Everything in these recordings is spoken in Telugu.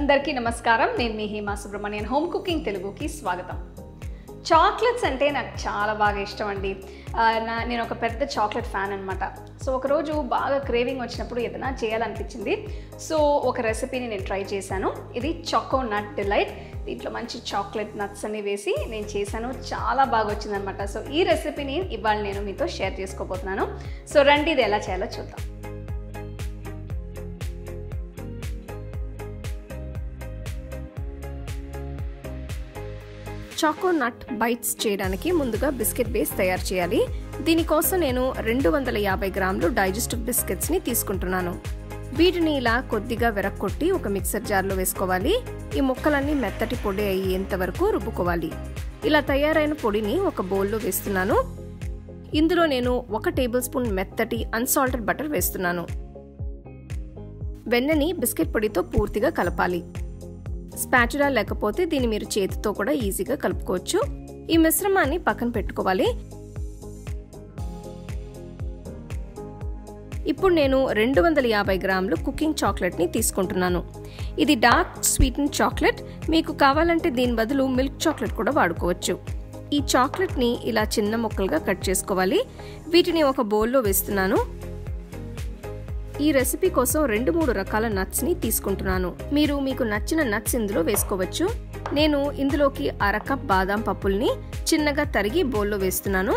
అందరికీ నమస్కారం నేను మీ హేమా సుబ్రహ్మణ్యన్ హోమ్ కుకింగ్ తెలుగుకి స్వాగతం చాక్లెట్స్ అంటే నాకు చాలా బాగా ఇష్టం అండి ఆ, నా నేను ఒక పెద్ద చాక్లెట్ ఫ్యాన్ అనమాట సో ఒకరోజు బాగా క్రేవింగ్ వచ్చినప్పుడు ఏదైనా చేయాలనిపించింది సో ఒక రెసిపీని నేను ట్రై చేశాను ఇది చాకో నట్ డిలైట్ దీంట్లో మంచి చాక్లెట్ నట్స్ అన్ని వేసి నేను చేశాను చాలా బాగా వచ్చిందనమాట సో ఈ రెసిపీని ఇవాళ నేను మీతో షేర్ చేసుకోబోతున్నాను సో రండి ఇది ఎలా చేయాలో చూద్దాం చాకో నట్ బైట్స్ చేయడానికి ముందుగా బిస్కెట్ బేస్ తయారు చేయాలి దీనికోసం నేను రెండు వందల యాభై గ్రాములు డైజెస్టివ్ బిస్కెట్స్ని తీసుకుంటున్నాను వీటిని ఇలా కొద్దిగా వెరక్కొట్టి ఒక మిక్సర్ జార్లో వేసుకోవాలి ఈ ముక్కలన్నీ మెత్తటి పొడి అయ్యేంత వరకు రుబ్బుకోవాలి ఇలా తయారైన పొడిని ఒక బౌల్లో వేస్తున్నాను ఇందులో నేను ఒక టేబుల్ స్పూన్ మెత్తటి అన్సాల్టెడ్ బటర్ వేస్తున్నాను వెన్నని బిస్కెట్ పొడితో పూర్తిగా కలపాలి స్పాచులా లేకపోతే దీన్ని మీరు చేతితో కూడా ఈజీగా కలుపుకోవచ్చు ఈ మిశ్రమాన్ని పక్కన పెట్టుకోవాలి ఇప్పుడు నేను రెండు వందల యాభై గ్రాములు కుకింగ్ చాక్లెట్ని తీసుకుంటున్నాను ఇది డార్క్ స్వీటన్ చాక్లెట్ మీకు కావాలంటే దీని బదులు మిల్క్ చాక్లెట్ కూడా వాడుకోవచ్చు ఈ చాక్లెట్ని ఇలా చిన్న ముక్కలుగా కట్ చేసుకోవాలి వీటిని ఒక బౌల్లో వేస్తున్నాను ఈ రెసిపీ కోసం రెండు మూడు రకాల నట్స్ని తీసుకుంటున్నాను మీరు మీకు నచ్చిన నట్స్ ఇందులో వేసుకోవచ్చు నేను ఇందులోకి అరకప్ బాదాం పప్పుల్ని చిన్నగా తరిగి బౌల్లో వేస్తున్నాను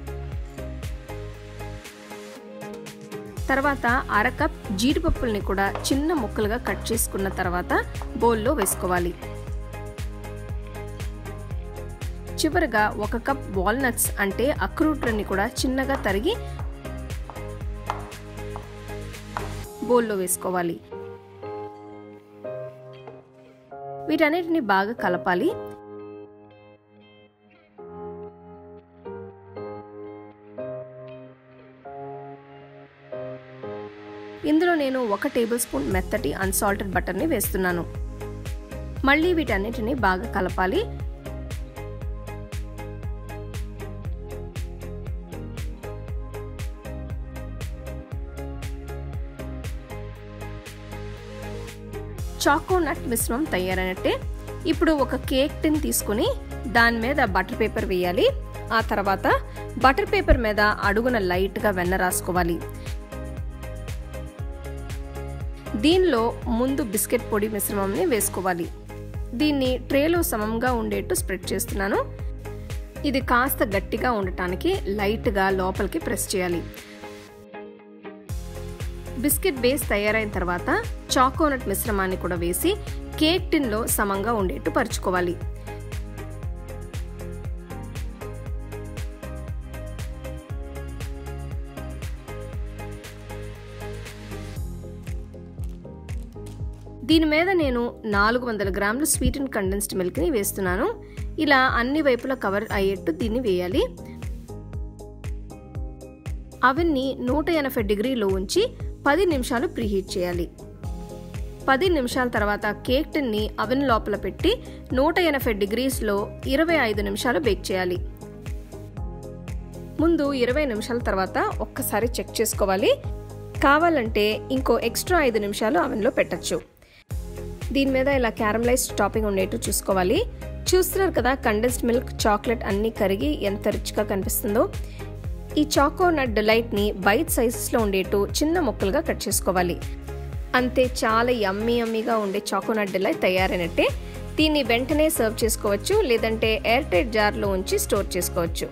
తర్వాత అరకప్ జీడిపప్పుల్ని కూడా చిన్న ముక్కలుగా కట్ చేసుకున్న తర్వాత బౌల్లో వేసుకోవాలి చివరగా ఒక కప్ వాల్నట్స్ అంటే అక్రూట్లని కూడా చిన్నగా తరిగి బౌల్లో వేసుకోవాలి వీటన్నిటిని బాగా కలపాలి ఇందులో నేను ఒక టేబుల్ స్పూన్ మెత్తటి అన్సాల్టెడ్ బటర్ని వేస్తున్నాను మళ్ళీ వీటన్నిటిని బాగా కలపాలి చాకో నట్ మిశ్రమం తయారైనట్టే ఇప్పుడు ఒక కేక్ టిన్ తీసుకుని దాని మీద బటర్ పేపర్ వేయాలి ఆ తర్వాత బటర్ పేపర్ మీద అడుగున లైట్గా వెన్న రాసుకోవాలి దీనిలో ముందు బిస్కెట్ పొడి మిశ్రమంని వేసుకోవాలి దీన్ని ట్రేలో సమంగా ఉండేట్టు స్ప్రెడ్ చేస్తున్నాను ఇది కాస్త గట్టిగా ఉండటానికి లైట్గా లోపలికి ప్రెస్ చేయాలి బిస్కెట్ బేస్ తయారైన తర్వాత చాకోనట్ మిశ్రమాన్ని కూడా వేసి కేక్ టిన్లో సమంగా ఉండేట్టు పరుచుకోవాలి దీని మీద నేను నాలుగు వందల గ్రాములు స్వీట్ అండ్ కండెన్స్డ్ మిల్క్ని వేస్తున్నాను ఇలా అన్ని వైపులా కవర్ అయ్యేట్టు దీన్ని వేయాలి అవన్నీ నూట ఎనభై డిగ్రీలో ఉంచి పది నిమిషాలు ప్రీహీట్ చేయాలి పది నిమిషాల తర్వాత కేక్ టిన్ని అవెన్ లోపల పెట్టి నూట ఎనభై డిగ్రీస్లో ఇరవై ఐదు నిమిషాలు బేక్ చేయాలి ముందు ఇరవై నిమిషాల తర్వాత ఒక్కసారి చెక్ చేసుకోవాలి కావాలంటే ఇంకో ఎక్స్ట్రా ఐదు నిమిషాలు అవెన్లో పెట్టచ్చు దీని మీద ఇలా క్యారమలైజ్డ్ టాపింగ్ ఉండేట్టు చూసుకోవాలి చూస్తున్నారు కదా కండెన్స్డ్ మిల్క్ చాక్లెట్ అన్నీ కరిగి ఎంత రిచ్గా కనిపిస్తుందో ఈ చాకో నట్ డిలైట్ని బైట్ సైజెస్లో ఉండేట్టు చిన్న ముక్కలుగా కట్ చేసుకోవాలి అంతే చాలా యమ్మీ యమ్మీగా ఉండే చాకో నట్ డిలైట్ తయారైనట్టే దీన్ని వెంటనే సర్వ్ చేసుకోవచ్చు లేదంటే ఎయిర్ టైట్ జార్లో ఉంచి స్టోర్ చేసుకోవచ్చు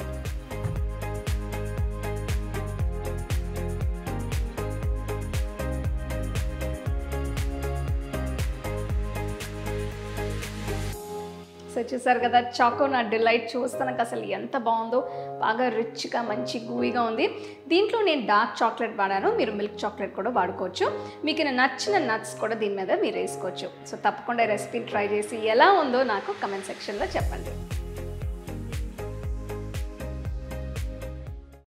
సో చూసారు కదా చాకో నా డిలైట్ చూస్తానికి అసలు ఎంత బాగుందో బాగా రిచ్గా మంచి గూయిగా ఉంది దీంట్లో నేను డార్క్ చాక్లెట్ వాడాను మీరు మిల్క్ చాక్లెట్ కూడా వాడుకోవచ్చు మీకు నచ్చిన నట్స్ కూడా దీని మీద మీరు వేసుకోవచ్చు సో తప్పకుండా రెసిపీని ట్రై చేసి ఎలా ఉందో నాకు కమెంట్ సెక్షన్లో చెప్పండి